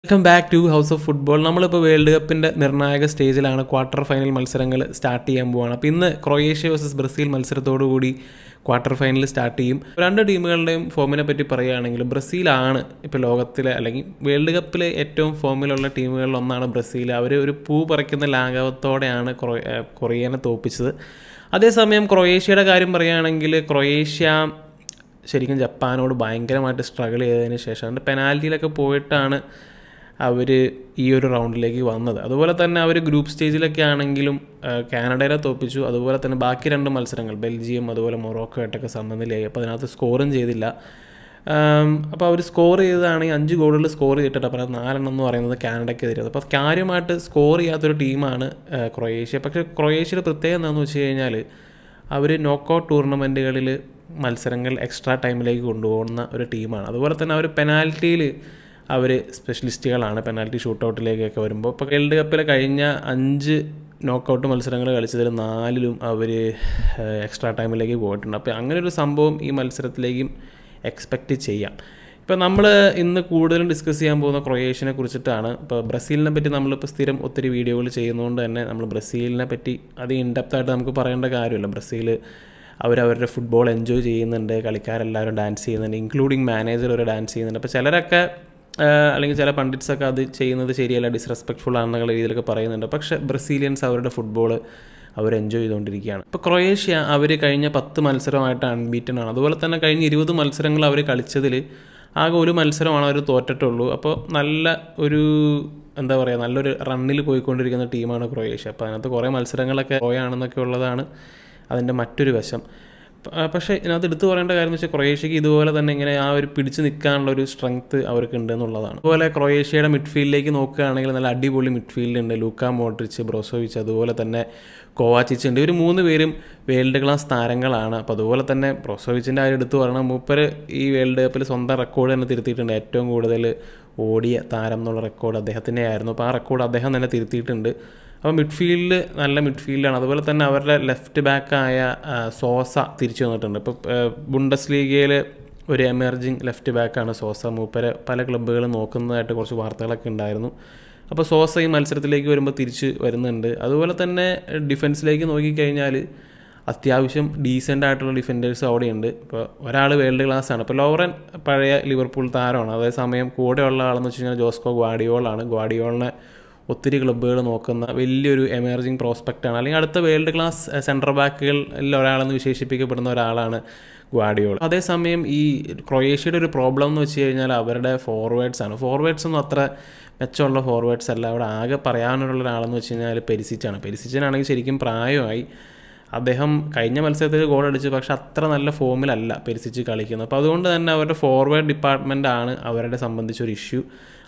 welcome back to house of football നമ്മളിപ്പോൾ world കപ്പിൻ്റെ നിർണായക സ്റ്റേജിലാണ് ക്വാർട്ടർ ഫൈനൽ മത്സരങ്ങൾ സ്റ്റാർട്ട് ചെയ്യാൻ പോവാണ് അപ്പോൾ ഇന്ന് ക്രൊയേഷ്യ വേഴ്സസ് ബ്രസീൽ മത്സരത്തോടു കൂടി ക്വാർട്ടർ ഫൈനൽ സ്റ്റാർട്ട് ചെയ്യും രണ്ട് ടീമുകളുടെയും ഫോമിനെ പറ്റി പറയുകയാണെങ്കിൽ ബ്രസീലാണ് ഇപ്പോൾ ലോകത്തിലെ അല്ലെങ്കിൽ വേൾഡ് കപ്പിലെ ഏറ്റവും ഫോമിലുള്ള ടീമുകളിൽ ഒന്നാണ് ബ്രസീൽ അവർ ഒരു പൂ പറിക്കുന്ന ലാഘവത്തോടെയാണ് ക്രൊ- ഏഹ് കൊറിയനെ തോൽപ്പിച്ചത് അതേസമയം ക്രൊയേഷ്യയുടെ കാര്യം പറയുകയാണെങ്കിൽ ക്രൊയേഷ്യ ശരിക്കും ജപ്പാനോട് ഭയങ്കരമായിട്ട് സ്ട്രഗിൾ ചെയ്തതിന് ശേഷം അതിൻ്റെ പെനാൽറ്റിയിലൊക്കെ പോയിട്ടാണ് അവർ ഈ ഒരു റൗണ്ടിലേക്ക് വന്നത് അതുപോലെ തന്നെ അവർ ഗ്രൂപ്പ് സ്റ്റേജിലൊക്കെ ആണെങ്കിലും ആ, കാനഡയെ തോൽപ്പിച്ചു അതുപോലെ തന്നെ ബാക്കി രണ്ട് മത്സരങ്ങൾ ബെൽജിയം അതുപോലെ മൊറോക്കോ ആയിട്ടൊക്കെ സമനിലയായി അപ്പോൾ അതിനകത്ത് സ്കോറും ചെയ്തില്ല അപ്പോൾ അവർ സ്കോർ ചെയ്തതാണെങ്കിൽ അഞ്ച് ഗോളുകൾ സ്കോർ ചെയ്തിട്ട് അപ്പോൾ അത് നാലെണ്ണം എന്ന് പറയുന്നത് കാനഡയ്ക്കെതിരെ അപ്പോൾ കാര്യമായിട്ട് സ്കോർ ചെയ്യാത്തൊരു ടീമാണ് ആ, ക്രൊയേഷ്യ പക്ഷേ ക്രൊയേഷ്യയുടെ പ്രത്യേകത എന്താണെന്ന് വെച്ച് കഴിഞ്ഞാൽ അവർ നോക്കൗട്ട് ടൂർണമെൻറ്റുകളിൽ മത്സരങ്ങൾ എക്സ്ട്രാ ടൈമിലേക്ക് കൊണ്ടുപോകുന്ന ഒരു ടീമാണ് അതുപോലെ തന്നെ അവർ പെനാൽറ്റിയിൽ അവർ സ്പെഷ്യലിസ്റ്റുകളാണ് പെനാൽറ്റി ഷൂട്ടൗട്ടിലേക്കൊക്കെ വരുമ്പോൾ ഇപ്പോൾ വേൾഡ് കപ്പിലെ കഴിഞ്ഞ അഞ്ച് നോക്കൗട്ട് മത്സരങ്ങൾ കളിച്ചതിൽ നാലിലും അവർ എക്സ്ട്രാ ടൈമിലേക്ക് പോയിട്ടുണ്ട് അപ്പോൾ അങ്ങനെ ഒരു സംഭവം ഈ മത്സരത്തിലേക്കും എക്സ്പെക്റ്റ് ചെയ്യാം ഇപ്പോൾ നമ്മൾ ഇന്ന് കൂടുതലും ഡിസ്കസ് ചെയ്യാൻ പോകുന്ന ക്രൊയേഷ്യനെ കുറിച്ചിട്ടാണ് ഇപ്പോൾ ബ്രസീലിനെ പറ്റി നമ്മളിപ്പോൾ സ്ഥിരം ഒത്തിരി വീഡിയോകൾ ചെയ്യുന്നതുകൊണ്ട് തന്നെ നമ്മൾ ബ്രസീലിനെ പറ്റി അത് ഇൻഡെപ്തായിട്ട് നമുക്ക് പറയേണ്ട കാര്യമില്ല ബ്രസീൽ അവരവരുടെ ഫുട്ബോൾ എൻജോയ് ചെയ്യുന്നുണ്ട് കളിക്കാരെല്ലാവരും ഡാൻസ് ചെയ്യുന്നുണ്ട് ഇൻക്ലൂഡിങ് മാനേജർ ഒരു ഡാൻസ് ചെയ്യുന്നുണ്ട് അപ്പോൾ ചിലരൊക്കെ ആ, അല്ലെങ്കിൽ ചില പണ്ഡിറ്റ്സൊക്കെ അത് ചെയ്യുന്നത് ശരിയല്ല ഡിസ്റെസ്പെക്ട്ഫുൾ ആണെന്നുള്ള രീതിയിലൊക്കെ പറയുന്നുണ്ട് പക്ഷേ ബ്രസീലിയൻസ് അവരുടെ ഫുട്ബോൾ അവർ എൻജോയ് ചെയ്തുകൊണ്ടിരിക്കുകയാണ് ഇപ്പോൾ ക്രൊയേഷ്യ അവർ കഴിഞ്ഞ പത്ത് മത്സരമായിട്ട് അൺബീറ്റൻ ആണ് അതുപോലെ തന്നെ കഴിഞ്ഞ ഇരുപത് മത്സരങ്ങൾ അവർ കളിച്ചതിൽ ആകെ ഒരു മത്സരമാണ് അവർ തോറ്റിട്ടുള്ളൂ അപ്പോൾ നല്ല ഒരു എന്താ പറയുക നല്ലൊരു റണ്ണിൽ പോയിക്കൊണ്ടിരിക്കുന്ന ടീമാണ് ക്രൊയേഷ്യ അപ്പോൾ അതിനകത്ത് കുറേ മത്സരങ്ങളൊക്കെ പോയാണെന്നൊക്കെ ഉള്ളതാണ് അതിൻ്റെ മറ്റൊരു വശം പ- പക്ഷേ ഇതിനകത്ത് എടുത്തു പറയേണ്ട കാര്യം എന്ന് വെച്ചാൽ ക്രൊയേഷ്യക്ക് ഇതുപോലെ തന്നെ ഇങ്ങനെ ആ ഒരു പിടിച്ചു നിൽക്കാനുള്ള ഒരു സ്ട്രെങ്ത് അവർക്ക് ഉണ്ട് എന്നുള്ളതാണ് അതുപോലെ ക്രൊയേഷ്യയുടെ മിഡ്ഫീൽഡിലേക്ക് നോക്കുകയാണെങ്കിൽ നല്ല അടിപൊളി മിഡ്ഫീൽഡ് ഉണ്ട് ലൂക്ക മോഡ്രിച്ച് ബ്രോസോവിച്ച് അതുപോലെ തന്നെ കോവാച്ചിച്ച് ഉണ്ട് ഇവർ മൂന്ന് പേരും വേൾഡ് ക്ലാസ് താരങ്ങളാണ് അപ്പോൾ അതുപോലെ തന്നെ ബ്രോസോവിച്ചിൻ്റെ കാര്യം എടുത്തു പറയണം മൂപ്പര് ഈ വേൾഡ് കപ്പിൽ സ്വന്തം റെക്കോർഡ് തന്നെ തിരുത്തിയിട്ടുണ്ട് ഏറ്റവും കൂടുതൽ ഓടിയ താരം എന്നുള്ള റെക്കോർഡ് അദ്ദേഹത്തിൻ്റെ ആയിരുന്നു അപ്പോൾ ആ റെക്കോർഡ് അദ്ദേഹം തന്നെ തിരുത്തിയിട്ടുണ്ട് അപ്പോൾ മിഡ്ഫീൽഡ് നല്ല മിഡ്ഫീൽഡാണ് അതുപോലെ തന്നെ അവരുടെ ലെഫ്റ്റ് ബാക്കായ ആ, സോസ തിരിച്ചു വന്നിട്ടുണ്ട് ഇപ്പോൾ ബുണ്ടസ് ലീഗയിൽ ഒരു എമർജിങ് ലെഫ്റ്റ് ബാക്കാണ് സോസ മൂപ്പരെ പല ക്ലബ്ബുകളും നോക്കുന്നതായിട്ട് കുറച്ച് വാർത്തകളൊക്കെ ഉണ്ടായിരുന്നു അപ്പോൾ സോസ ഈ മത്സരത്തിലേക്ക് വരുമ്പോൾ തിരിച്ച് വരുന്നുണ്ട് അതുപോലെ തന്നെ ഡിഫൻസിലേക്ക് നോക്കിക്കഴിഞ്ഞാൽ അത്യാവശ്യം ഡീസൻ്റ് ആയിട്ടുള്ള ഡിഫൻഡേഴ്സ് അവിടെയുണ്ട് ഇപ്പോൾ ഒരാൾ വേൾഡ് ക്ലാസ് ആണ് ഇപ്പോൾ ലോറൻ പഴയ ലിവർപൂൾ താരമാണ് അതേസമയം കൂടെയുള്ള ആളെന്ന് വെച്ച് കഴിഞ്ഞാൽ ജോസ്കോ ഗ്വാഡിയോളാണ് ഗ്വാഡിയോളിനെ ഒത്തിരി ക്ലബ്ബുകൾ നോക്കുന്ന വലിയൊരു എമർജിങ് പ്രോസ്പെക്റ്റാണ് അല്ലെങ്കിൽ അടുത്ത വേൾഡ് ക്ലാസ് സെൻട്രൽ ബാക്കുകളിൽ ഒരാളെന്ന് വിശേഷിപ്പിക്കപ്പെടുന്ന ഒരാളാണ് ഗ്വാഡിയോൾ അതേസമയം ഈ ക്രൊയേഷ്യയുടെ ഒരു പ്രോബ്ലം എന്ന് വെച്ച് കഴിഞ്ഞാൽ അവരുടെ ഫോർവേഡ്സ് ആണ് ഫോർവേഡ്സ് ഒന്നും അത്ര മെച്ചമുള്ള ഫോർവേഡ്സ് അല്ല അവിടെ ആകെ പറയാനുള്ള ഒരാളെന്ന് വെച്ച് കഴിഞ്ഞാൽ പെരിസിച്ചാണ് പെരിസിച്ചനാണെങ്കിൽ ശരിക്കും പ്രായമായി അദ്ദേഹം കഴിഞ്ഞ മത്സരത്തിൽ ഗോൾ അടിച്ചു പക്ഷെ അത്ര നല്ല ഫോമിലല്ല പെരിസിച്ച് കളിക്കുന്നത് അപ്പോൾ അതുകൊണ്ട് തന്നെ അവരുടെ ഫോർവേഡ് ഡിപ്പാർട്ട്മെൻ്റ് ആണ് അവരുടെ സംബന്ധിച്ചൊരു ഇഷ്യൂ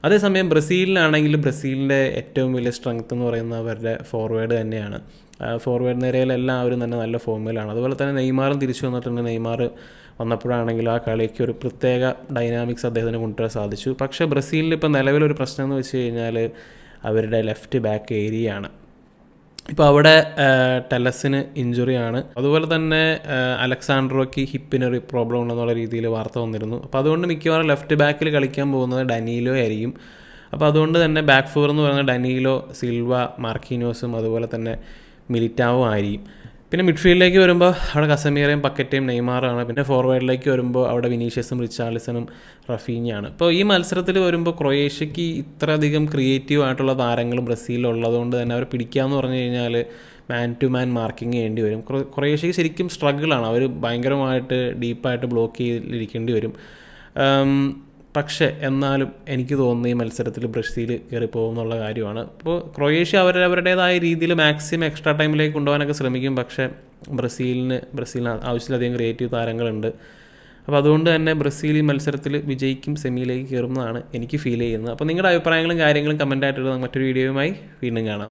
അതേസമയം ബ്രസീലിൻ്റെ ഏറ്റവും വലിയ സ്ട്രെങ്ത് എന്ന് പറയുന്നത് അവരുടെ ഫോർവേഡ് തന്നെയാണ് ഫോർവേഡ് നിരയിലെല്ലാവരും തന്നെ നല്ല ഫോമിലാണ് അതുപോലെ തന്നെ നെയ്മാറും തിരിച്ചു വന്നിട്ടുണ്ട് നെയ്മാർ വന്നപ്പോഴാണെങ്കിലും ആ കളിക്ക് ഒരു പ്രത്യേക ഡൈനാമിക്സ് അദ്ദേഹത്തിന് കൊണ്ടുവരാൻ സാധിച്ചു പക്ഷേ ബ്രസീലിൽ ഇപ്പോൾ നിലവിലൊരു പ്രശ്നം എന്ന് വെച്ച് കഴിഞ്ഞാൽ അവരുടെ ലെഫ്റ്റ് ബാക്ക് ഏരിയയാണ് ഇപ്പോൾ അവിടെ ആ, ടെലസിന് ഇഞ്ചുറിയാണ് അതുപോലെ തന്നെ ആ, അലക്സാണ്ട്രോയ്ക്ക് ഹിപ്പിനൊരു പ്രോബ്ലം ഉണ്ടെന്നുള്ള രീതിയിൽ വാർത്ത വന്നിരുന്നു അപ്പോൾ അതുകൊണ്ട് മിക്കവാറും ലെഫ്റ്റ് ബാക്കിൽ കളിക്കാൻ പോകുന്നത് ഡനീലോ ആയിരിക്കും അപ്പോൾ അതുകൊണ്ട് തന്നെ ബാക്ക് ഫോർ എന്ന് പറയുന്നത് ഡനീലോ സിൽവ മാർക്കീനോസും അതുപോലെ തന്നെ മിലിറ്റാവും ആയിരിക്കും പിന്നെ മിഡ്ഫീൽഡിലേക്ക് വരുമ്പോൾ അവിടെ കസമീറയും പക്കറ്റയും നെയ്മാറാണ് പിന്നെ ഫോർവേഡിലേക്ക് വരുമ്പോൾ അവിടെ വിനീഷ്യസും റിച്ചാർലിസണും റഫീഞ്ഞാണ് ഇപ്പോൾ ഈ മത്സരത്തിൽ വരുമ്പോൾ ക്രൊയേഷ്യക്ക് ഇത്രയധികം ക്രിയേറ്റീവ് ആയിട്ടുള്ള താരങ്ങൾ ബ്രസീലിൽ ഉള്ളതുകൊണ്ട് തന്നെ അവർ പിടിക്കാമെന്ന് പറഞ്ഞു കഴിഞ്ഞാൽ മാൻ ടു മാൻ മാർക്കിംഗ് ചെയ്യേണ്ടി വരും ക്രൊ- ക്രൊയേഷ്യക്ക് ശരിക്കും സ്ട്രഗിളാണ് അവർ ഭയങ്കരമായിട്ട് ഡീപ്പായിട്ട് ബ്ലോക്ക് ചെയ്തിരിക്കേണ്ടി വരും ഉം, പക്ഷേ എന്നാലും എനിക്ക് തോന്നുന്നു ഈ മത്സരത്തിൽ ബ്രസീൽ കയറി പോകുന്നുള്ള കാര്യമാണ് ഇപ്പോൾ ക്രൊയേഷ്യ അവരവരുടേതായ രീതിയിൽ മാക്സിമം എക്സ്ട്രാ ടൈമിലേക്ക് കൊണ്ടുപോകാനൊക്കെ ശ്രമിക്കും പക്ഷേ ബ്രസീലിന് ബ്രസീലിന് ആവശ്യത്തിലധികം ക്രിയേറ്റീവ് താരങ്ങളുണ്ട് അപ്പോൾ അതുകൊണ്ട് തന്നെ ബ്രസീൽ ഈ മത്സരത്തിൽ വിജയിക്കും സെമിയിലേക്ക് കയറുന്നതാണ് എനിക്ക് ഫീൽ ചെയ്യുന്നത് അപ്പോൾ നിങ്ങളുടെ അഭിപ്രായങ്ങളും കാര്യങ്ങളും കമൻറ്റായിട്ട് മറ്റൊരു വീഡിയോയുമായി വീണ്ടും കാണാം